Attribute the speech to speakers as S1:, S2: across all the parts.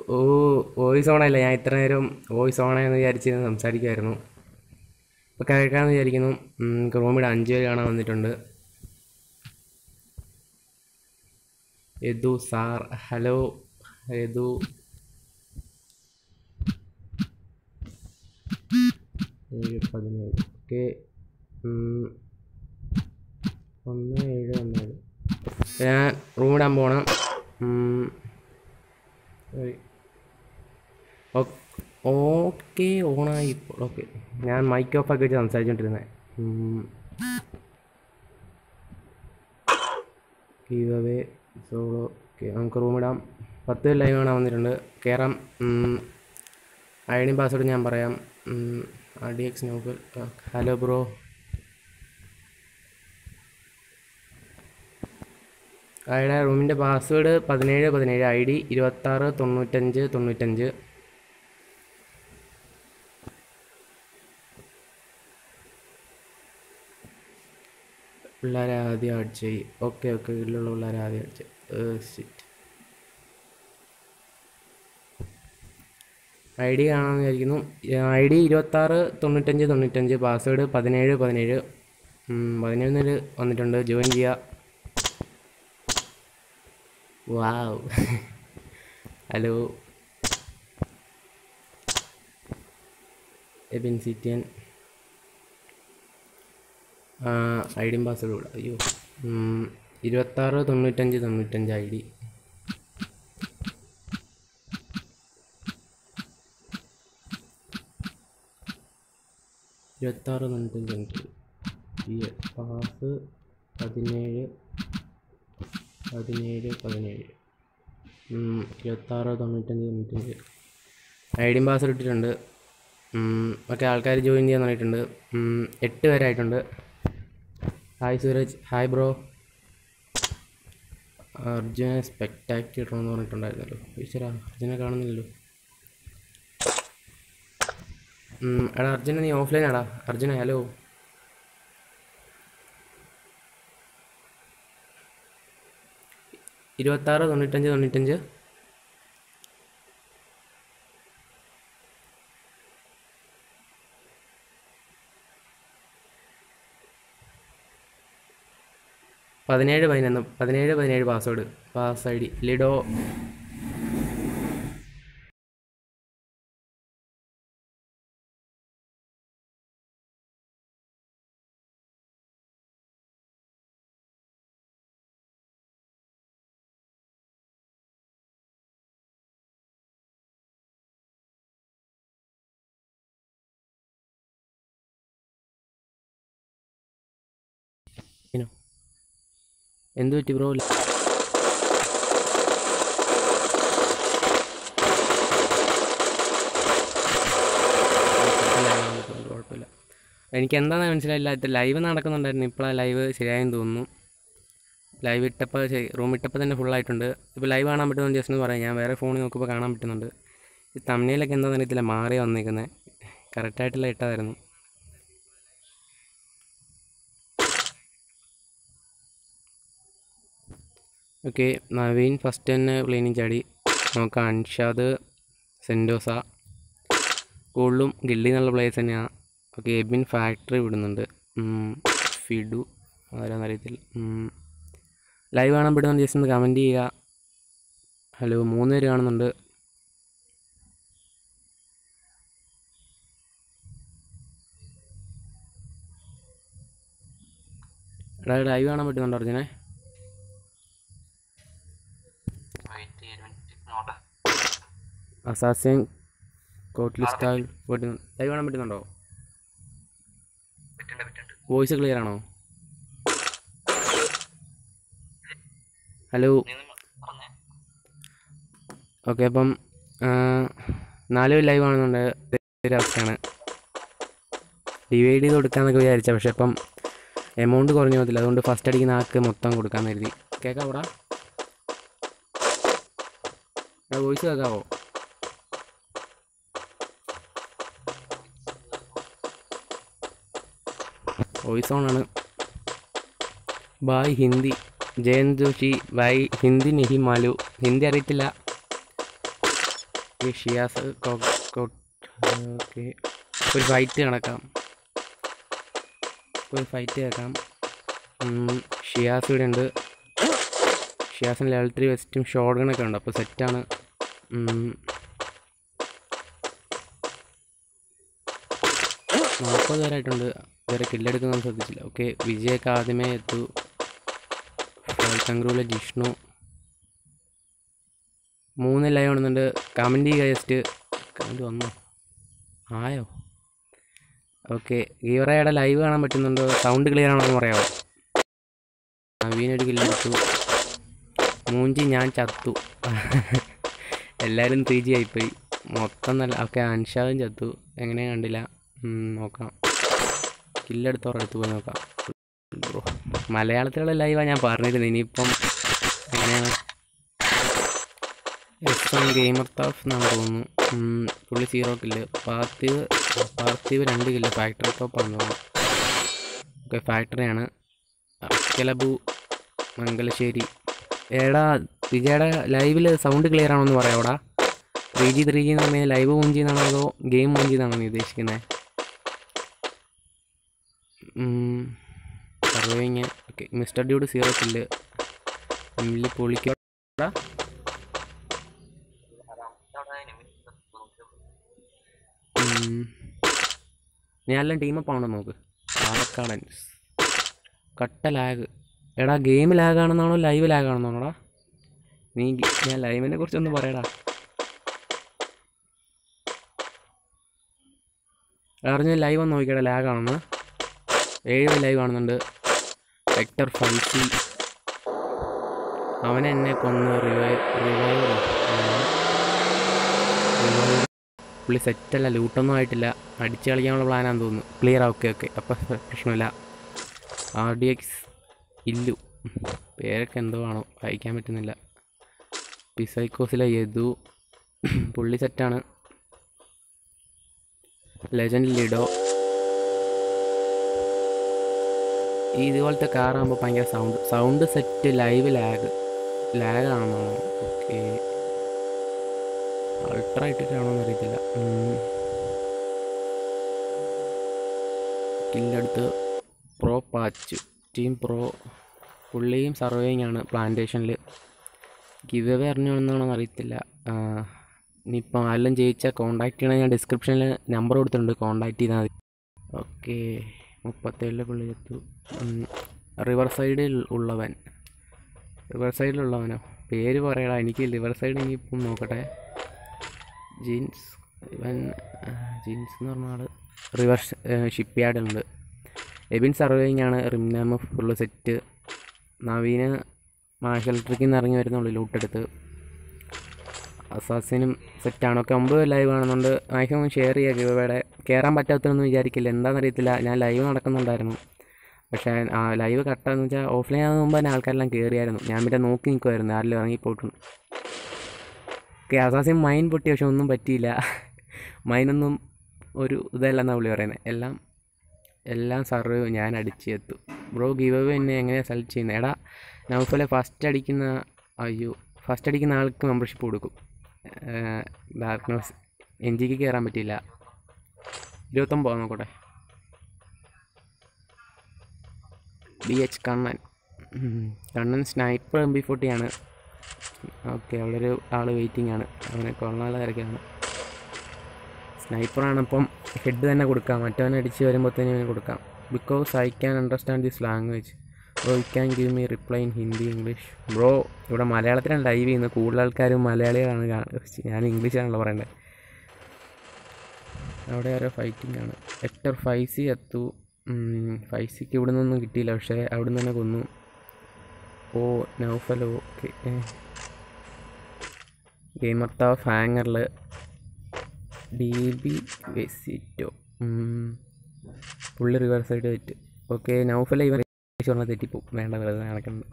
S1: ഓ voice ഓണല്ല ഞാൻ ഇത്ര നേരം വോയിസ് ഓണായെന്ന് വിചാരിച്ചിരുന്ന് സംസാരിക്കുമായിരുന്നു ഇപ്പോൾ കേൾക്കാമെന്ന് വിചാരിക്കുന്നു ക്രോമിയുടെ അഞ്ച് പേര് കാണാൻ വന്നിട്ടുണ്ട് യദു സാർ ഹലോ യദു ഏഴ് പതിനേഴ് ഓക്കെ ഒന്ന് ഏഴ് ഒന്ന് ഏഴ് ഞാൻ റൂമിടാൻ പോകണം ഓക്കെ ഓണായി ഇപ്പോൾ ഓക്കെ ഞാൻ മൈക്ക് ഓഫ് ആക്കി വെച്ച് സംസാരിച്ചുകൊണ്ടിരുന്നത് ഗീവ് അവേ സോളോ ഓക്കെ നമുക്ക് റൂമിടാം പത്ത് ലൈവ് കാണാൻ വന്നിട്ടുണ്ട് കയറാം ഐ ഡി പാസ്വേഡ് ഞാൻ പറയാം ഡി എക്സ് നോക്കൽ ഹലോ ബ്രോ അയാളുടെ റൂമിൻ്റെ പാസ്വേഡ് പതിനേഴ് പതിനേഴ് ഐ ഡി ഇരുപത്താറ് തൊണ്ണൂറ്റഞ്ച് തൊണ്ണൂറ്റഞ്ച് പിള്ളേരെ ആദ്യം ആഡ് ചെയ്യും ഓക്കെ ഓക്കെ വീട്ടിലുള്ള പിള്ളേരെ ആദ്യം ആഡ് ചെയ്യും സിറ്റ് ഐ ഡി കാണാമെന്ന് വിചാരിക്കുന്നു ഐ ഡി ഇരുപത്താറ് തൊണ്ണൂറ്റഞ്ച് തൊണ്ണൂറ്റഞ്ച് പാസ്വേഡ് പതിനേഴ് പതിനേഴ് പതിനേഴിന് വന്നിട്ടുണ്ട് ജോയിൻ ചെയ്യുക വാവ് ഹലോ എബിൻ സിറ്റിയൻ ഐ ഡിയും പാസ്വേഡ് കൂടെ അയ്യോ ഇരുപത്താറ് തൊണ്ണൂറ്റഞ്ച് തൊണ്ണൂറ്റഞ്ച് ഐ ഡി ഇരുപത്താറ് തൊണ്ണൂറ്റഞ്ച് തൊണ്ണൂറ്റഞ്ച് പാസ് പതിനേഴ് പതിനേഴ് പതിനേഴ് ഇരുപത്താറ് തൊണ്ണൂറ്റഞ്ച് തൊണ്ണൂറ്റഞ്ച് ഐ ഡിയും പാസ്വേഡ് ഇട്ടിട്ടുണ്ട് ഒക്കെ ആൾക്കാർ ജോയിൻ ചെയ്യാൻ തുടങ്ങിയിട്ടുണ്ട് എട്ട് പേരായിട്ടുണ്ട് hi Suraj hi bro Arjuna spectator എന്ന് പറഞ്ഞിട്ടുണ്ടായിരുന്നല്ലോ ഈശ്വര അർജുനെ കാണുന്നില്ലല്ലോ എടാ അർജുന നീ ഓഫ്ലൈൻ ആടാ അർജുന ഹലോ ഇരുപത്താറ് തൊണ്ണൂറ്റഞ്ച് തൊണ്ണൂറ്റഞ്ച് പതിനേഴ് പതിനൊന്ന് പതിനേഴ് പതിനേഴ് പാസ്വേഡ് പാസ് ഐ ഡി ലിഡോ ഇനോ എന്ത് പറ്റി ബ്രോ കുഴപ്പമില്ല എനിക്ക് എന്താണെന്ന് മനസ്സിലായില്ല ഇത് ലൈവ് നടക്കുന്നുണ്ടായിരുന്നു ഇപ്പോഴാണ് ലൈവ് ശരിയായെന്ന് തോന്നുന്നു ലൈവ് ഇട്ടപ്പോൾ റൂം ഇട്ടപ്പോൾ തന്നെ ഫുള്ളായിട്ടുണ്ട് ഇപ്പോൾ ലൈവ് കാണാൻ പറ്റുമെന്ന് ജസ്റ്റ് ഒന്ന് പറയാം ഞാൻ വേറെ ഫോണിൽ നോക്കുമ്പോൾ കാണാൻ പറ്റുന്നുണ്ട് ഈ തമിഴിലൊക്കെ എന്താണെന്ന് അറിയത്തില്ല മാറി വന്നിരിക്കുന്നത് കറക്റ്റായിട്ടുള്ള ഇട്ടതായിരുന്നു ഓക്കെ നവീൻ ഫസ്റ്റ് തന്നെ പ്ലെയിനിങ് ചാടി നോക്കാം അൻഷാദ് സെൻറ്റോസ കൂടുതലും ഗില്ലി എന്നുള്ള പ്ലേയേഴ്സ് തന്നെയാണ് ഓക്കെ എബിൻ ഫാക്ടറി വിടുന്നുണ്ട് ഫിഡു ആരാന്ന് അറിയത്തില്ല ലൈവ് കാണാൻ പറ്റുന്ന ജസ്റ്റ് ഒന്ന് കമൻറ്റ് ചെയ്യുക ഹലോ മൂന്ന് പേര് കാണുന്നുണ്ട് എടാ ലൈവ് കാണാൻ പറ്റുന്നുണ്ടോ അർജുനെ അസാസിൻ കോട്ട്ലി സ്റ്റാൽ പറ്റുന്നു ലൈവ് കാണാൻ പറ്റുന്നുണ്ടോ വോയിസ് ക്ലിയർ ആണോ ഹലോ ഓക്കെ അപ്പം നാല് ലൈവ് കാണുന്നുണ്ട് ഒരു അവസ്ഥയാണ് ഡിവൈഡ് ചെയ്ത് കൊടുക്കാമെന്നൊക്കെ വിചാരിച്ച പക്ഷെ ഇപ്പം എമൗണ്ട് കുറഞ്ഞു പോകത്തില്ല അതുകൊണ്ട് ഫസ്റ്റ് അടിക്കുന്ന ആൾക്ക് മൊത്തം കൊടുക്കാമെന്ന് കരുതി കേൾക്കാവോടാ വോയിസ് കേൾക്കാവോ വോയിസ് ഓണാണ് ബായ് ഹിന്ദി ജയന്ത് ജോഷി ബായ് ഹിന്ദി നിഹി മാലു ഹിന്ദി അറിയത്തില്ല ഓക്കെ ഷിയാസ് ഓക്കെ ഒരു ഫൈറ്റ് കണക്കാം ഒരു ഫൈറ്റ് കേൾക്കാം ഉം, ഷിയാസ് ഇവിടെ ഉണ്ട് ഷിയാസിന് ലെവൽ ത്രീ വെസ്റ്റും ഷോർട്ട് ഗണൊക്കെ ഉണ്ട് അപ്പോൾ സെറ്റാണ് നാൽപ്പത് പേരായിട്ടുണ്ട് ഇതുവരെ കില്ലെടുക്കുന്നത് ശ്രദ്ധിച്ചില്ല ഓക്കെ വിജയൊക്കെ ആദ്യമേ എത്തു ഫാൽക്കങ്ക്രൂലെ ജിഷ്ണു മൂന്ന് ലൈവ് കാണുന്നുണ്ട് കമൻറ്റ് ചെയ്യുക ജസ്റ്റ് കമൻറ്റ് വന്നോ ആയോ ഓക്കെ ഗീവറയുടെ ലൈവ് കാണാൻ പറ്റുന്നുണ്ടോ സൗണ്ട് ക്ലിയർ ആണോ എന്ന് പറയാമോ നവീനൊരു കില്ലെടുത്തു മൂഞ്ചി ഞാൻ ചത്തു എല്ലാവരും ത്രീ ജി ആയിപ്പോയി മൊത്തം നല്ല ഓക്കെ അൻഷാദും ചത്തു എങ്ങനെയാ കണ്ടില്ല ഉം, നോക്കാം കില്ലെടുത്തോറെ അടുത്ത് പോയി നോക്കാം ബ്രോ മലയാളത്തിലുള്ള ലൈവാണ് ഞാൻ പറഞ്ഞിരുന്നത് ഇനിയിപ്പം എങ്ങനെയാണ് എസ് എം ഗെയിമർ താഫ് എന്നാണ് തോന്നുന്നു ഉം, പുള്ളി സീറോ കില്ല് പാർത്ഥിവ് പാർത്ഥിവ് രണ്ട് കില്ല് ഫാക്ടറി ടോപ്പാണെന്ന് തോന്നുന്നു ഓക്കെ ഫാക്ടറിയാണ് അക്കലബു മംഗലശ്ശേരി എടാ വിജയുടെ ലൈവിൽ സൗണ്ട് ക്ലിയർ ആണോ എന്ന് പറയാവടാ ത്രീ ജി ത്രീ ജി എന്ന് പറഞ്ഞാൽ ലൈവ് ഓൺ ചെയ്യുന്നതാണോ അതോ ഗെയിം ഓൺ ചെയ്യുന്നതാണോ നീ ഉദ്ദേശിക്കുന്നത് surviving okay mister dude zero kill Emily പൊളിക്കടാ ഞാനെല്ലാം ടീമപ്പ് ആണോ നോക്ക് പാലക്കാടൻസ് കട്ട ലാഗ് എടാ ഗെയിം ലാഗ് ആണെന്നാണോ ലൈവ് ലാഗ് ആണെന്നാണോടാ നീ ഗ- ഞാൻ ലൈവിനെ കുറിച്ചൊന്ന് പറയടാ അറിഞ്ഞ ലൈവ് ഒന്ന് നോക്കിയടാ ലാഗ് ആണെന്ന് ഏഴ് ലൈവ് കാണുന്നുണ്ട് വെക്ടർ ഫൈസി അവൻ എന്നെ കൊന്ന് റിവൈവ് റിവൈവറോ പുള്ളി സെറ്റല്ല ലൂട്ടൊന്നും ആയിട്ടില്ല അടിച്ച് കളിക്കാനുള്ള പ്ലാനാന്ന് തോന്നുന്നു ക്ലിയർ ഓക്കെ ഓക്കെ അപ്പം പ്രശ്നമില്ല ആർ ഡി എക്സ് ഇല്ലു പേരൊക്കെ എന്തോ ആണോ വായിക്കാൻ പറ്റുന്നില്ല പിസൈക്കോസിലെ യദു പുള്ളി സെറ്റാണ് ലെജൻഡ് ലിഡോ ഈ ഇതുപോലത്തെ കാറാകുമ്പോൾ ഭയങ്കര sound sound set live lag lag ആണോ ഓക്കെ അൾട്ര ഇട്ടിട്ടാണോ എന്ന് അറിയത്തില്ല കില്ലടുത്ത് പ്രോ പാച്ച് ടീം പ്രോ പുള്ളിയും സർവേയിങ് ആണ് പ്ലാന്റേഷനിൽ ഗിവ് അവേ അറിഞ്ഞാണെന്നാണോ അറിയത്തില്ല ആ, ഇനിയിപ്പോൾ ആരെല്ലാം ജയിച്ചാൽ കോൺടാക്ട് ചെയ്യണേ ഞാൻ ഡിസ്ക്രിപ്ഷനിൽ നമ്പർ കൊടുത്തിട്ടുണ്ട് കോൺടാക്ട് ചെയ്താൽ മതി ഓക്കെ മുപ്പത്തേഴിലെ പുള്ളി എത്തു റിവർ സൈഡിൽ ഉള്ളവൻ റിവർ സൈഡിലുള്ളവനോ പേര് പറയടാ എനിക്ക് റിവർ സൈഡ് ഇനിയിപ്പം നോക്കട്ടെ ജീൻസ് ഇവൻ ആ, ജീൻസ് എന്ന് പറഞ്ഞ ആൾ റിവർ ഷിപ്പ് യാർഡുണ്ട് എബിൻ സർവേയിങ് ആണ് റിംനാമ് ഫുള്ള് സെറ്റ് നവീന് മാർഷൽ ട്രിക്കിൽ നിന്ന് ഇറങ്ങി വരുന്നുള്ളൂ ലൂട്ടെടുത്ത് അസാസിനും സെറ്റാണ് ഒക്കെ ഒമ്പത് ലൈവ് കാണുന്നുണ്ട് മാക്സിമം ഷെയർ ചെയ്യുക ഗിവയുടെ കയറാൻ പറ്റാത്തതെന്ന് വിചാരിക്കില്ല എന്താണെന്നറിയത്തില്ല ഞാൻ ലൈവ് നടക്കുന്നുണ്ടായിരുന്നു പക്ഷേ ആ ലൈവ് കട്ടാന്ന് വെച്ചാൽ ഓഫ്ലൈൻ ആകുന്ന മുമ്പ് തന്നെ ആൾക്കാരെല്ലാം കയറിയായിരുന്നു ഞാൻ പിന്നെ നോക്കി നിൽക്കുമായിരുന്നു ആരെല്ലാം ഇറങ്ങിപ്പോയിട്ടുണ്ട് ഓക്കെ അസാസിൻ മൈൻ പൊട്ടി പക്ഷെ ഒന്നും പറ്റിയില്ല മൈനൊന്നും ഒരു ഇതല്ലെന്നാണ് പുള്ളി പറയുന്നത് എല്ലാം എല്ലാം സർവൈവ് ഞാൻ അടിച്ചെത്തും ബ്രോ ഗിവ് അവേ എന്നെ എങ്ങനെയാണ് സെലക്ട് ചെയ്യുന്നത് എടാ നൗഫലെ ഫസ്റ്റ് അടിക്കുന്ന അയ്യോ ഫസ്റ്റ് അടിക്കുന്ന ആൾക്ക് മെമ്പർഷിപ്പ് കൊടുക്കും ഡാർക്ക്നസ് എൻ ജിക്ക് കയറാൻ പറ്റിയില്ല ഇരുപത്തൊമ്പത് നോക്കട്ടെ ബി എച്ച് കണ്ണൻ ഉം. കണ്ണൻ സ്നൈപ്പർ എം ബി ഫോർട്ടിയാണ് ഓക്കെ അവിടെ ഒരു ആൾ വെയിറ്റിംഗ് ആണ് അവനെ കൊള്ളാനുള്ള തിരക്കാണ് സ്നൈപ്പറാണ് അപ്പം ഹെഡ് തന്നെ കൊടുക്കാം മറ്റവൻ അടിച്ച് വരുമ്പോഴത്തേനും അവന് കൊടുക്കാം because I can understand this language bro you can give me reply in Hindi English bro ഇവിടെ മലയാളത്തിലാണ് ലൈവ് ചെയ്യുന്നത് കൂടുതൽ ആൾക്കാരും മലയാളികളാണ് കാണുന്നത് ഞാൻ ഇംഗ്ലീഷാണല്ലോ പറയേണ്ടത് അവിടെ ആരോ ഫൈറ്റിംഗ് ആണ് എക്ടർ ഫൈസി എത്തു ഫൈസിക്ക് ഇവിടെ നിന്നൊന്നും കിട്ടിയില്ല പക്ഷേ അവിടെ നിന്ന് തന്നെ കൊന്നു ഓ നൗഫലോ ഓക്കെ ഗെയിമർത്ത ഹാങ്ങറിൽ ഡി ബി വെസിറ്റോ പുള്ളി റിവേഴ്സ് സൈഡ് തെറ്റ് ഓക്കെ നൗഫല ഇവർ പറഞ്ഞാൽ തെറ്റിപ്പോവും വേണ്ട വെറുതെ നടക്കുന്നത്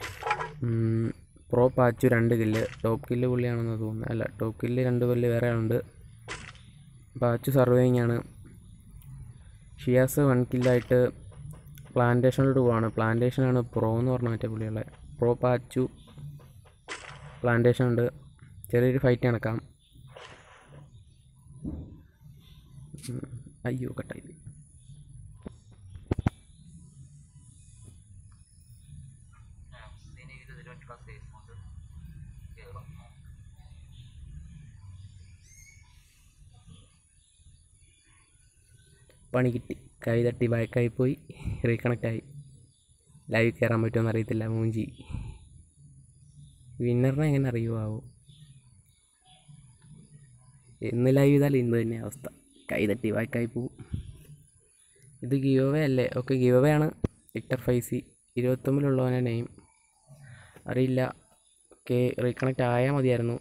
S1: പ്രോ പാച്ചു രണ്ട് കില്ല് ടോപ്പ് കില്ല് പുള്ളിയാണെന്ന് തോന്നുന്നു അല്ല ടോപ്പ് കില്ല് രണ്ട് കില്ല് വേറെ ആളുണ്ട് പാച്ചു സർവേയിങ് ആണ് ഷിയാസ് വൺ കില്ലായിട്ട് പ്ലാന്റേഷനിലോട്ട് പോവാണ് പ്ലാന്റേഷനാണ് പ്രോ എന്ന് പറഞ്ഞ മറ്റേ പുള്ളിയുള്ള പ്രോ പാച്ചു പ്ലാന്റേഷൻ ഉണ്ട് ചെറിയൊരു ഫൈറ്റ് നടക്കാം ഉം. അയ്യോ കട്ടായി പണി കിട്ടി കൈ തട്ടി ബാക്കായി പോയി റീകണക്റ്റ് ആയി ലൈവ് കയറാൻ പറ്റുമെന്ന് അറിയത്തില്ല മൂഞ്ചി വിന്നറിനെ എങ്ങനെ അറിയുമാവോ ഇന്ന് ലൈവ് ചെയ്താൽ ഇന്ന് തന്നെ അവസ്ഥ കൈ തട്ടി ബാക്കായി പോവും ഇത് ഗിയോവേ അല്ലേ ഓക്കെ ഗിയോവേ ആണ് വിക്ടർ ഫൈസി ഇരുപത്തൊമ്പതിലുള്ളവനെ നെയിം അറിയില്ല ഓക്കെ റീകണക്റ്റ് ആയാൽ മതിയായിരുന്നു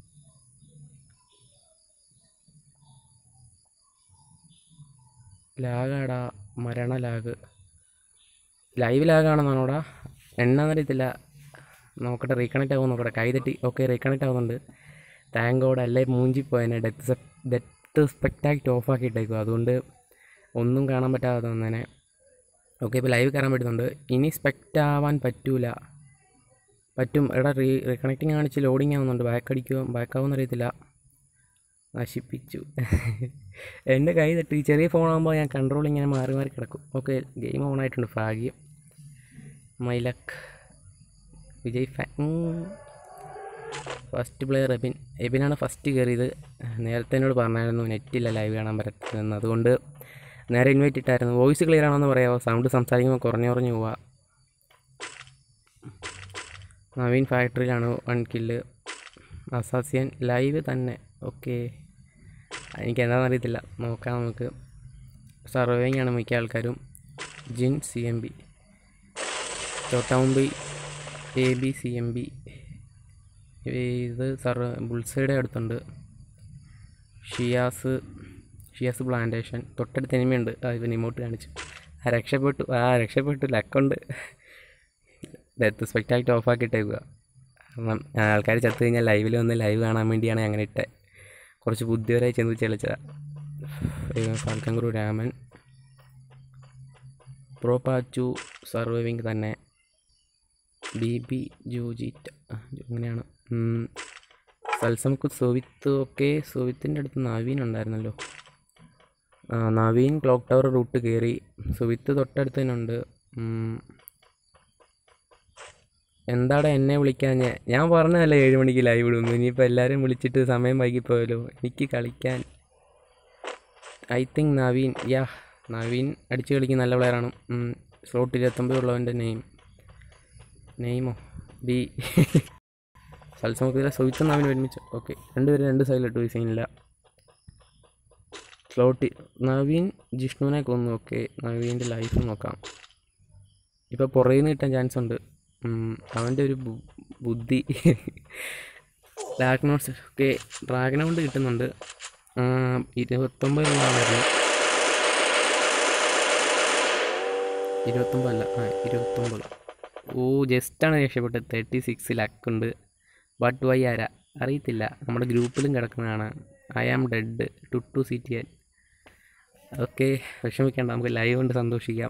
S1: ലാഗാടാ മരണ ലാഗ് ലൈവ് ലാഗാണെന്നാണോടാ എണ്ണാന്നറിയത്തില്ല നോക്കട്ടെ റീകണക്റ്റ് ആകുമോ നോക്കട്ടെ കൈ തട്ടി ഓക്കെ റീകണക്റ്റ് ആവുന്നുണ്ട് താങ്ക് ഗോഡ് അല്ലേ മൂഞ്ചി പോയനെ ഡെത്ത് ഡെത്ത് സ്പെക്ടാക്റ്റ് ഓഫ് ആക്കിയിട്ടേക്കും അതുകൊണ്ട് ഒന്നും കാണാൻ പറ്റാതെ വന്നേനെ ഓക്കെ ഇപ്പോൾ ലൈവ് കയറാൻ പറ്റുന്നുണ്ട് ഇനി സ്പെക്റ്റ് ആവാൻ പറ്റൂല പറ്റും എടാ റീ റീകണക്റ്റിംഗ് കാണിച്ച് ലോഡിങ് ആവുന്നുണ്ട് ബാക്ക് അടിക്കുമോ ബാക്ക് ആവുമെന്ന് അറിയത്തില്ല നശിപ്പിച്ചു എൻ്റെ കൈ തട്ടി ചെറിയ ഫോണാകുമ്പോൾ ഞാൻ കൺട്രോൾ ഇങ്ങനെ മാറി മാറി കിടക്കും ഓക്കെ ഗെയിം ഓൺ ആയിട്ടുണ്ട് ഭാഗ്യം മൈലക്ക് Vijay fan first player Ebin എബിനാണ് ഫസ്റ്റ് കയറിയത് നേരത്തെ എന്നോട് പറഞ്ഞായിരുന്നു നെറ്റില്ല ലൈവ് കാണാൻ പറ്റത്തില്ലെന്ന് അതുകൊണ്ട് നേരെ ഇൻവൈറ്റ് ഇട്ടായിരുന്നു വോയിസ് ക്ലിയർ ആണോന്ന് പറയാമോ സൗണ്ട് സംസാരിക്കുമ്പോൾ കുറഞ്ഞു കുറഞ്ഞു പോവാ നവീൻ ഫാക്ടറിയിലാണ് വൺ കില്ല് അസാസിയൻ ലൈവ് തന്നെ ഓക്കെ എനിക്ക് എന്താണെന്ന് അറിയത്തില്ല നോക്കാം നമുക്ക് സർവേയിങ് ആണ് മിക്ക ആൾക്കാരും ജിൻ സി എം ബി ചോട്ടാമുമ്പി A B C M B ഇത് സർ ബുൾസൈഡ് അടുത്തുണ്ട് ഷിയാസ് ഷിയാസ് പ്ലാന്റേഷൻ തൊട്ടടുത്ത് എനിമയുണ്ട് ആ ഇവൻ ഇമോട്ട് കാണിച്ചു ആ രക്ഷപ്പെട്ടു ആ രക്ഷപ്പെട്ടു ലക്കുണ്ട് ഡെത്ത് സ്പെക്റ്റാക്റ്റ് ഓഫ് ആക്കിയിട്ടേക്കുക കാരണം ആൾക്കാർ ചത്തു കഴിഞ്ഞാൽ ലൈവിൽ വന്ന് ലൈവ് കാണാൻ വേണ്ടിയാണ് അങ്ങനെ ഇട്ടേ കുറച്ച് ബുദ്ധിപരമായി ചെന്ന് ചെളിച്ചതാണ് ഫാൽക്കങ്കുറു രാമൻ പ്രോപാച്ചു സർവൈവിങ് തന്നെ ബി ബി ജോജിറ്റ് അങ്ങനെയാണ് സൽസംക്ക് സോവിത്ത് ഒക്കെ സോവിത്തിൻ്റെ അടുത്ത് നവീൻ ഉണ്ടായിരുന്നല്ലോ ആ നവീൻ ക്ലോക്ക് ടവർ റൂട്ട് കയറി സുവിത്ത് തൊട്ടടുത്ത് തന്നെ ഉണ്ട് ഉം. എന്താടാ എന്നെ വിളിക്കാൻ ഞാൻ ഞാൻ പറഞ്ഞതല്ലേ ഏഴ് മണിക്ക് ലൈവ് ഇടുന്നു ഇനിയിപ്പോൾ എല്ലാവരും വിളിച്ചിട്ട് സമയം വൈകിപ്പോയല്ലോ എനിക്ക് കളിക്കാൻ I think Naveen ya Naveen അടിച്ച് കളിക്കുന്ന നല്ല പ്ലെയറാണ് സ്ലോട്ട് ഇരുപത്തൊമ്പത് ഉള്ളവൻ്റെ നെയിം നെയിമോ ബി സൽസമുഖത്തിലെ സുവിത്തും നവീൻ ഒരുമിച്ച് ഓക്കെ രണ്ടുപേരും രണ്ട് സൈഡിലിട്ട് പോയി സീനില്ല സ്ലോട്ട് നവീൻ ജിഷ്ണുവിനെ കൊന്നു ഓക്കെ നവീൻ്റെ ലൈഫ് നോക്കാം ഇപ്പോൾ പുറകിൽ നിന്ന് കിട്ടാൻ ചാൻസ് ഉണ്ട് ഉം, അവൻ്റെ ഒരു ബു- ബുദ്ധി ഡാർക്ക് നോട്ട്സ് ഓക്കെ ഡ്രാഗൺ കൊണ്ട് കിട്ടുന്നുണ്ട് ആ, ഇരുപത്തൊമ്പത് രൂപയായിരുന്നു ഇരുപത്തൊമ്പതല്ല ആ ഇരുപത്തൊമ്പത് ഓ ജസ്റ്റാണ് രക്ഷപ്പെട്ടത് തേർട്ടി സിക്സ് ലക്കുണ്ട് ബട്ട് വൈ ആരാ അറിയത്തില്ല നമ്മുടെ ഗ്രൂപ്പിലും കിടക്കുന്നതാണ് I am dead two two C T N okay വിഷമിക്കേണ്ട നമുക്ക് ലൈവ് കൊണ്ട് സന്തോഷിക്കാം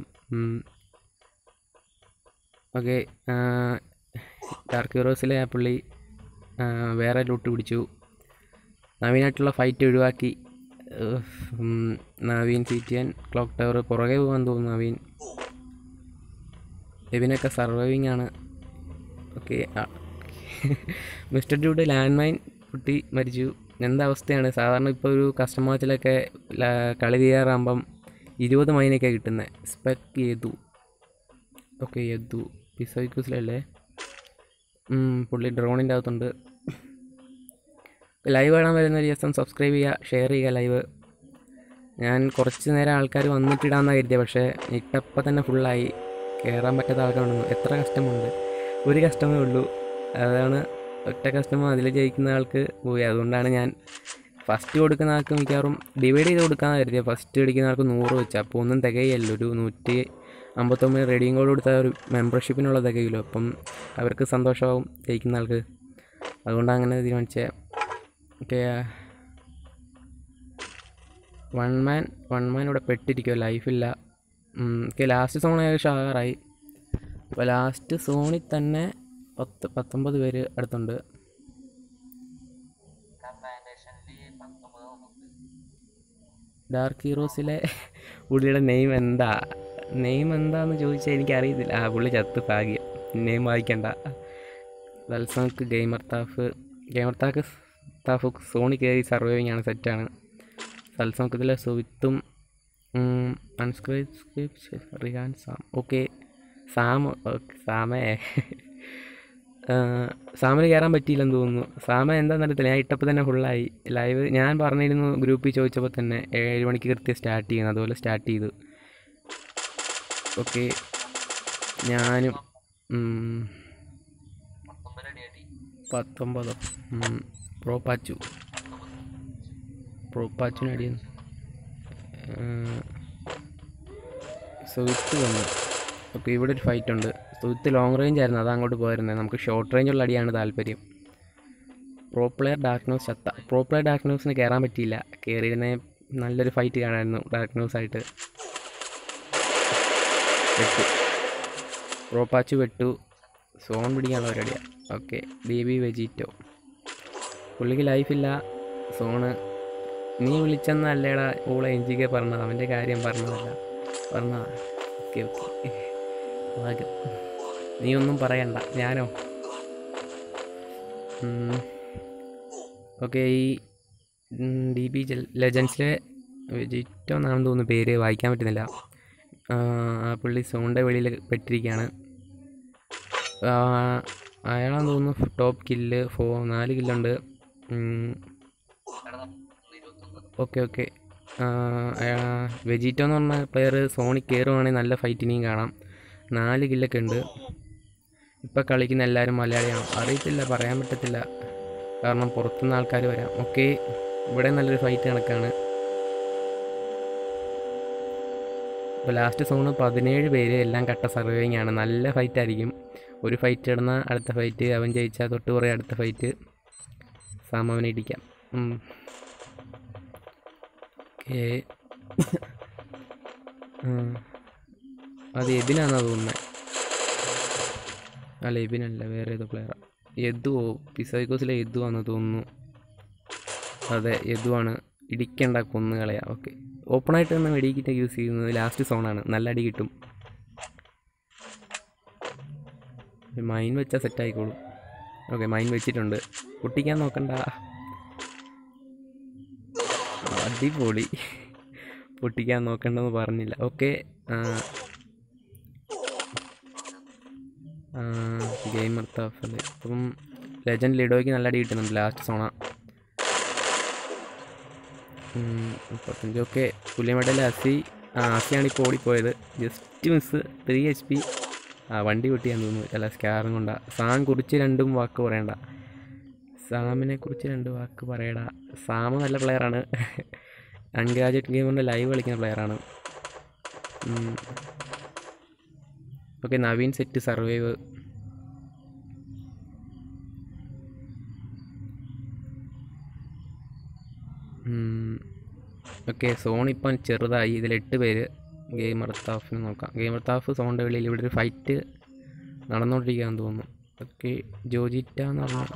S1: ഓക്കെ ഡാർക്ക് ഹീറോസിലെ ആ പുള്ളി ആ, വേറെ ലൂട്ട് പിടിച്ചു നവീനായിട്ടുള്ള ഫൈറ്റ് ഒഴിവാക്കി ഉഫ്, ഉം, Naveen C T N clock tower പുറകെ പോകാൻ തോന്നുന്നു നവീൻ എബിനൊക്കെ സർവൈവിങ് ആണ് okay mister dude land mine പൊട്ടി മരിച്ചു എന്താ അവസ്ഥയാണ് സാധാരണ ഇപ്പോൾ ഒരു കസ്റ്റമർ മാച്ചിലൊക്കെ കളി ചെയ്യാറാകുമ്പം ഇരുപത് മൈനൊക്കെ കിട്ടുന്നത് സ്പെക് ചെയ്തു ഓക്കെ യദു പിസോയ്ക്യൂസിലല്ലേ പുള്ളി ഡ്രോണിൻ്റെ അകത്തുണ്ട് ലൈവ് കാണാൻ വരുന്ന ഒരു ദിവസം സബ്സ്ക്രൈബ് ചെയ്യുക ഷെയർ ചെയ്യുക ലൈവ് ഞാൻ കുറച്ച് നേരം ആൾക്കാർ വന്നിട്ടിടാമെന്നാണ് കരുതിയത് പക്ഷേ ഇട്ടപ്പോൾ തന്നെ ഫുള്ളായി കയറാൻ പറ്റാത്ത ആൾക്കാരുണ്ടെന്നു എത്ര കസ്റ്റമുണ്ട് ഒരു കസ്റ്റമേ ഉള്ളൂ അതാണ് ഒറ്റ കസ്റ്റമർ അതിൽ ജയിക്കുന്ന ആൾക്ക് പോയി അതുകൊണ്ടാണ് ഞാൻ ഫസ്റ്റ് കൊടുക്കുന്ന ആൾക്ക് മിക്കവാറും ഡിവൈഡ് ചെയ്ത് കൊടുക്കാമെന്ന് കരുതിയത് ഫസ്റ്റ് അടിക്കുന്ന ആൾക്ക് നൂറ് വെച്ച് അപ്പോൾ ഒന്നും തികയല്ലോ ഒരു നൂറ്റി അമ്പത്തൊമ്പത് റെഡിയും കോഡ് കൊടുത്താൽ ഒരു മെമ്പർഷിപ്പിനുള്ള തികയില്ലോ അപ്പം അവർക്ക് സന്തോഷമാവും ജയിക്കുന്ന ആൾക്ക് അതുകൊണ്ടാണ് അങ്ങനെ തീരുമാനിച്ചത് okay one man one man ഇവിടെ പെട്ടിരിക്കുമോ ലൈഫില്ല ഓക്കെ ലാസ്റ്റ് സോൺ ഏകദേശം ആകാറായി അപ്പോൾ ലാസ്റ്റ് സോണിൽ തന്നെ പത്ത് പത്തൊമ്പത് പേര് അടുത്തുണ്ട് ഡാർക്ക് ഹീറോസിലെ പുള്ളിയുടെ നെയിം എന്താ നെയിം എന്താന്ന് ചോദിച്ചാൽ എനിക്കറിയത്തില്ല ആ പുള്ളി ചത്ത് ഭാഗ്യം നെയിം വായിക്കണ്ട വത്സമക്ക് ഗെയിമർ താഫ് ഗെയിമർ താക്ക് താഫ് സോണി കയറി സർവൈവിങ് ആണ് സെറ്റാണ് സൽസമക്കത്തിലെ സുവിത്തും അൺസ്ക്രൈബ് Rihan Sam okay Sam okay സാമേ സാമിന് കയറാൻ പറ്റിയില്ലെന്ന് തോന്നുന്നു സാമ എന്താണെന്ന് അറിയത്തില്ല ഞാൻ ഇട്ടപ്പോൾ തന്നെ ഫുള്ളായി ലൈവ് ഞാൻ പറഞ്ഞിരുന്നു ഗ്രൂപ്പിൽ ചോദിച്ചപ്പോൾ തന്നെ ഏഴ് മണിക്ക് കൃത്യം സ്റ്റാർട്ട് ചെയ്യുന്നു അതുപോലെ സ്റ്റാർട്ട് ചെയ്തു ഓക്കെ ഞാനും ഉം, പത്തൊമ്പതോ ഉം, പ്രോ പാച്ചു പ്രോ പാച്ചിന് അടിയുന്നു സുവിത്ത് വന്നു ഓക്കെ ഇവിടെ ഒരു ഫൈറ്റ് ഉണ്ട് സുവിത്ത് ലോങ് റേഞ്ച് ആയിരുന്നു അത് അങ്ങോട്ട് പോയിരുന്നത് നമുക്ക് ഷോർട്ട് റേഞ്ചുള്ള അടിയാണ് താല്പര്യം പ്രോ പ്ലെയർ ഡാർക്ക് ന്യൂസ് ചത്ത പ്രോ പ്ലെയർ ഡാർക്ക് ന്യൂസിന് കയറാൻ പറ്റിയില്ല കയറിയിരുന്ന നല്ലൊരു ഫൈറ്റ് കാണാമായിരുന്നു ഡാർക്ക് ന്യൂസ് ആയിട്ട് വെട്ടു പ്രോ പാച്ച് വെട്ടു സോൺ പിടിക്കാനുള്ള പരിപാടിയാണ് ഓക്കെ ബേബി വെജിറ്റോ പുള്ളിക്ക് ലൈഫില്ല സോണ് നീ വിളിച്ചെന്നല്ലേടാ ഓളെ എഞ്ചിക്കെ പറഞ്ഞത് അവൻ്റെ കാര്യം പറഞ്ഞതല്ല പറഞ്ഞതാ ഓക്കെ ഓക്കെ ഭാഗ്യം നീ ഒന്നും പറയണ്ട ഞാനോ ഓക്കെ ഈ ഡി ബി ലെജൻസിലെ വെജിറ്റോ എന്നാണെന്ന് തോന്നുന്നു പേര് വായിക്കാൻ പറ്റുന്നില്ല ആ, ആ പുള്ളി സോണിൻ്റെ വെളിയിൽ പെട്ടിരിക്കുകയാണ് ആ, അയാളാന്ന് തോന്നുന്നു ടോപ്പ് കില്ല് ഫോ നാല് കില്ലുണ്ട് ഓക്കെ ഓക്കെ വെജിറ്റോ എന്ന് പറഞ്ഞ പ്ലെയർ സോണി കയറുവാണെങ്കിൽ നല്ല ഫൈറ്റ് ഇനിയും കാണാം നാല് കില്ലൊക്കെ ഉണ്ട് ഇപ്പം കളിക്കുന്ന എല്ലാവരും മലയാളിയാണ് അറിയത്തില്ല പറയാൻ പറ്റത്തില്ല കാരണം പുറത്തുനിന്ന് ആൾക്കാർ വരാം ഓക്കെ ഇവിടെ നല്ലൊരു ഫൈറ്റ് കണക്കാണ് ഇപ്പോൾ ലാസ്റ്റ് സോണ് പതിനേഴ് പേര് എല്ലാം കട്ട സർവൈവിങ് ആണ് നല്ല ഫൈറ്റ് ആയിരിക്കും ഒരു ഫൈറ്റ് ഇടുന്ന അടുത്ത ഫൈറ്റ് അവൻ ജയിച്ചാൽ തൊട്ട് കുറേ അടുത്ത ഫൈറ്റ് സാമവനെ ഇടിക്കാം ഓക്കേ അത് എബിനാന്നാ തോന്നുന്നത് അല്ല എബിനല്ല വേറെ ഏതോ പ്ലെയറാ യദുവോ പിസൈക്കോസിലെ യദുവാന്ന് തോന്നുന്നു അതെ യദുവാണ് ഇടിക്കണ്ട കൊന്നു കളയാം ഓക്കെ ഓപ്പണായിട്ട് തന്നെ വെടിക്കിട്ട് യൂസ് ചെയ്യുന്നത് ലാസ്റ്റ് സോണാണ് നല്ല അടി കിട്ടും മൈൻ വെച്ചാൽ സെറ്റ് ആയിക്കോളും ഓക്കെ മൈൻ വെച്ചിട്ടുണ്ട് പൊട്ടിക്കാൻ നോക്കണ്ട അടിപൊളി പൊട്ടിക്കാൻ നോക്കണ്ടെന്ന് പറഞ്ഞില്ല ഓക്കെ ഗെയിമർ താഫല് ഇപ്പം ലെജൻഡ് ലിഡോയ്ക്ക് നല്ല അടി കിട്ടുന്നുണ്ട് ലാസ്റ്റ് സോണ മുപ്പത്തഞ്ച് ഓക്കെ പുള്ളിമടയിൽ അസി ആ അസിയാണ് ഇപ്പോൾ ഓടിപ്പോയത് just miss three H P ആ വണ്ടി പൊട്ടിയാൻ തോന്നുന്നു അല്ല സ്കാറും കൊണ്ടാ സാം കുറിച്ച് രണ്ടും വാക്ക് പറയണ്ട സാമിനെ കുറിച്ച് രണ്ട് വാക്ക് പറയടാ സാം നല്ല പ്ലെയറാണ് അൺഗ്രാജുവേറ്റ് ഗെയിമറിൻ്റെ ലൈവ് കളിക്കുന്ന പ്ലെയറാണ് okay Naveen set survive okay zone ഇപ്പം ചെറുതായി ഇതിൽ എട്ട് പേര് ഗെയിമർ താഫിന് നോക്കാം ഗെയിമർ താഫ് സോണിൻ്റെ വെളിയിൽ ഇവിടെ ഒരു ഫൈറ്റ് നടന്നുകൊണ്ടിരിക്കുകയാണെന്ന് തോന്നുന്നു ഓക്കെ ജോജിറ്റ എന്ന് പറഞ്ഞ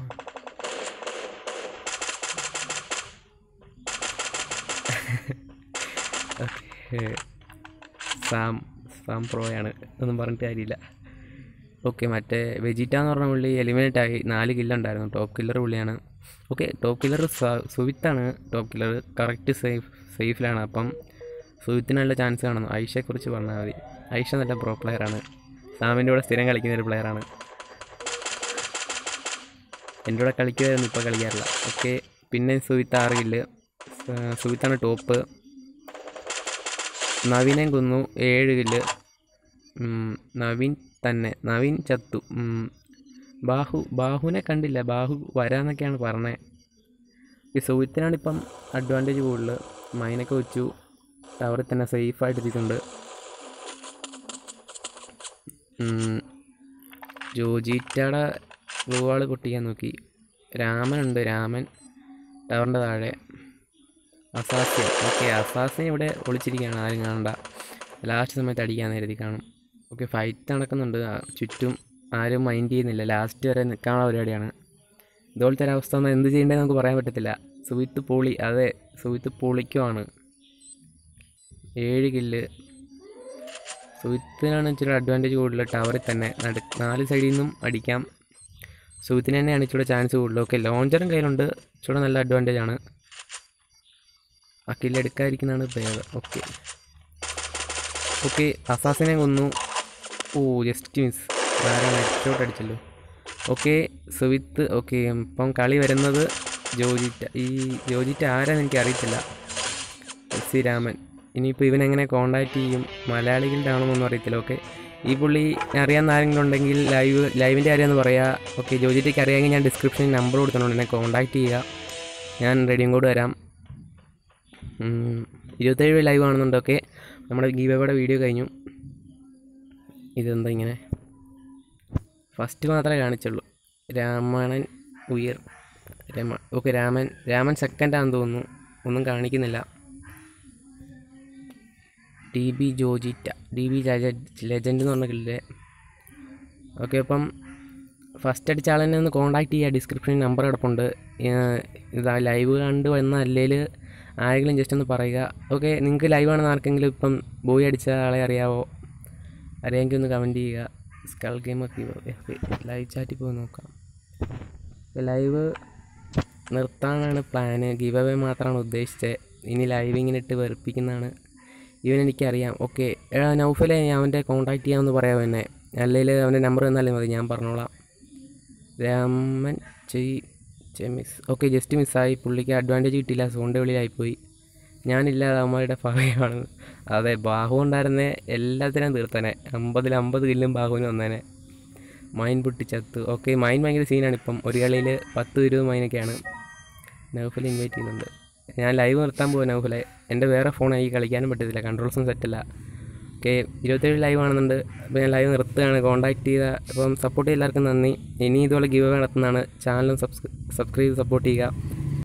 S1: ഓക്കെ സാം സാം പ്രോയാണ് ഒന്നും പറഞ്ഞിട്ട് കാര്യമില്ല ഓക്കെ മറ്റേ വെജിറ്റ എന്ന് പറഞ്ഞ പുള്ളി എലിമിനേറ്റ് ആയി നാല് കില്ലുണ്ടായിരുന്നു ടോപ്പ് കില്ലർ പുള്ളിയാണ് ഓക്കെ ടോപ്പ് കില്ലർ സുവിത്താണ് ടോപ്പ് കില്ലർ കറക്റ്റ് സേഫ് സേഫിലാണ് അപ്പം സുവിത്തിന് നല്ല ചാൻസ് കാണുന്നു ഐഷയെക്കുറിച്ച് പറഞ്ഞാൽ മതി ഐഷ നല്ല പ്രോ പ്ലെയറാണ് സാമിൻ്റെ കൂടെ സ്ഥിരം കളിക്കുന്ന ഒരു പ്ലെയറാണ് എൻ്റെ കൂടെ കളിക്കുമായിരുന്നു ഇപ്പോൾ കളിക്കാറില്ല ഓക്കെ പിന്നെ സുവിത്ത് ആറ് കില്ല് സുവിത്താണ് ടോപ്പ് നവീനെയും കൊന്നു ഏഴ് കില്ല് ഉം, നവീൻ തന്നെ നവീൻ ചത്തു ഉം, ബാഹു ബാഹുവിനെ കണ്ടില്ല ബാഹു വരാന്നൊക്കെയാണ് പറഞ്ഞത് ഈ സുഹിത്തിനാണ് ഇപ്പം അഡ്വാൻറ്റേജ് കൂടുതൽ മൈനൊക്കെ വെച്ചു ടവറിൽ തന്നെ സേഫായിട്ട് ഇരിക്കുന്നുണ്ട് ഉം, ജോജിറ്റയുടെ ഗ്ലൂവാൾ പൊട്ടിക്കാൻ നോക്കി രാമനുണ്ട് രാമൻ ടവറിൻ്റെ താഴെ അസാസ്യൻ ഓക്കെ അസാസ്യൻ ഇവിടെ ഒളിച്ചിരിക്കുകയാണ് ആരും കാണണ്ട ലാസ്റ്റ് സമയത്ത് അടിക്കാൻ നേരത്തി കാണും ഓക്കെ ഫൈറ്റ് നടക്കുന്നുണ്ട് ആ, ചുറ്റും ആരും മൈൻഡ് ചെയ്യുന്നില്ല ലാസ്റ്റ് വരെ നിൽക്കാനുള്ള പരിപാടിയാണ് ഇതുപോലത്തെ ഒരു അവസ്ഥ ഒന്നും എന്ത് ചെയ്യേണ്ടതെന്ന് നമുക്ക് പറയാൻ പറ്റത്തില്ല സുവിത്ത് പൊളി അതെ സുവിത്ത് പൊളിക്കുവാണ് ഏഴ് കില്ല് സുഹൃത്തിനാണ് ഇച്ചിരി അഡ്വാൻറ്റേജ് കൂടുതൽ ടവറിൽ തന്നെ നട നാല് സൈഡിൽ നിന്നും അടിക്കാം സുഹൃത്തിന് തന്നെയാണ് ഇച്ചിരി ചാൻസ് കൂടുതൽ ഓക്കെ ലോഞ്ചറും കയ്യിലുണ്ട് ഇച്ചിരി നല്ല അഡ്വാൻറ്റേജ് ആണ് ആ കില്ല് എടുക്കാതിരിക്കുന്നതാണ് ഭേദം ഓക്കെ ഓക്കെ അസാസിനെ കൊന്നു ഓ ജസ്റ്റ് മിസ് ധാരാളം ഹെഡ്ഷോട്ട് അടിച്ചല്ലോ ഓക്കെ സുവിത്ത് ഓക്കെ ഇപ്പം കളി വരുന്നത് ജോജിറ്റ ഈ ജോജിറ്റ ആരാന്ന് എനിക്ക് അറിയത്തില്ല എസ് സി രാമൻ ഇനിയിപ്പോൾ ഇവൻ എങ്ങനെ കോണ്ടാക്ട് ചെയ്യും മലയാളികളുടെ ആണെന്നൊന്നും അറിയത്തില്ല ഓക്കെ ഈ പുള്ളി അറിയാവുന്ന ആരെങ്കിലും ഉണ്ടെങ്കിൽ ലൈവ് ലൈവിൻ്റെ കാര്യമെന്ന് പറയാം ഓക്കെ ജോജിറ്റയ്ക്ക് അറിയാമെങ്കിൽ ഞാൻ ഡിസ്ക്രിപ്ഷനിൽ നമ്പർ കൊടുത്തിട്ടുണ്ട് എന്നെ കോണ്ടാക്ട് ചെയ്യുക ഞാൻ റെഡിയും കൂടെ വരാം ഉം, ഇരുപത്തേഴ് ലൈവ് ആണെന്നുണ്ടൊക്കെ നമ്മുടെ ഗീവയുടെ വീഡിയോ കഴിഞ്ഞു ഇതെന്താ ഇങ്ങനെ ഫസ്റ്റ് മാത്രമേ കാണിച്ചുള്ളൂ രാമണൻ ഉയർ രമ ഓക്കെ രാമൻ രാമൻ സെക്കൻഡാണെന്ന് തോന്നുന്നു ഒന്നും കാണിക്കുന്നില്ല ഡി ബി ജോജിറ്റ ഡി ബി ലെജൻഡ് എന്ന് പറഞ്ഞ കില്ലേ ഓക്കെ അപ്പം ഫസ്റ്റ് അടിച്ച ആളെന്നെ ഒന്ന് കോൺടാക്ട് ചെയ്യുക ഡിസ്ക്രിപ്ഷനിൽ നമ്പർ കിടപ്പുണ്ട് ഏഹ് ഇതാ ലൈവ് കണ്ട് വന്ന അല്ലെങ്കിൽ ആരെങ്കിലും ജസ്റ്റ് ഒന്ന് പറയുക ഓക്കെ നിങ്ങൾക്ക് ലൈവ് ആണെന്ന് ആർക്കെങ്കിലും ഇപ്പം ബോയ് അടിച്ച ആളെ അറിയാവോ അറിയാമെങ്കിൽ ഒന്ന് കമൻറ്റ് ചെയ്യുക സ്കൾ ഗെയിം ഒക്കെ ലൈവ് ചാറ്റിൽ പോയി നോക്കാം ലൈവ് നിർത്താനാണ് പ്ലാന് ഗിവ് അവേ മാത്രമാണ് ഉദ്ദേശിച്ചത് ഇനി ലൈവ് ഇങ്ങനെ ഇട്ട് വെറുപ്പിക്കുന്നതാണ് ഇവൻ എനിക്കറിയാം ഓക്കെ എടാ നൗഫലെ ഞാൻ അവൻ്റെ കോൺടാക്ട് ചെയ്യാമെന്ന് പറയാം എന്നെ അല്ലെങ്കിൽ അവൻ്റെ നമ്പർ തന്നാലും മതി ഞാൻ പറഞ്ഞോളാം രാമൻ ചെയ് മിസ് ഓക്കെ ജസ്റ്റ് മിസ്സായി പുള്ളിക്ക് അഡ്വാൻറ്റേജ് കിട്ടിയില്ല സോണിൻ്റെ വെളിയിലായിപ്പോയി ഞാനില്ലാതെ അവന്മാരുടെ ഫറയാണ് അതെ ബാഹു ഉണ്ടായിരുന്നേ എല്ലാത്തിനും തീർത്തനെ അമ്പതിൽ അമ്പത് കില്ലും ബാഹുവിന് വന്നേനെ മൈൻ പൊട്ടിച്ചത്ത് ഓക്കെ മൈൻ ഭയങ്കര സീനാണ് ഇപ്പം ഒരു കളിയിൽ പത്ത് ഇരുപത് മൈനൊക്കെയാണ് നൗഫൽ ഇൻവൈറ്റ് ചെയ്യുന്നുണ്ട് ഞാൻ ലൈവ് നിർത്താൻ പോകും നൗഫലെ എൻ്റെ വേറെ ഫോണായി കളിക്കാനും പറ്റത്തില്ല കൺട്രോൾസും സെറ്റല്ല ഓക്കെ ഇരുപത്തേഴ് ലൈവ് ആണെന്നുണ്ട് അപ്പോൾ ഞാൻ ലൈവ് നിർത്തുകയാണ് കോൺടാക്ട് ചെയ്ത അപ്പം സപ്പോർട്ട് ചെയ്ത എല്ലാവർക്കും നന്ദി ഇനി ഇതുപോലെ ഗിവ് നടത്തുന്നതാണ് ചാനലും സബ്സ്ക്രൈബ് സപ്പോർട്ട് ചെയ്യുക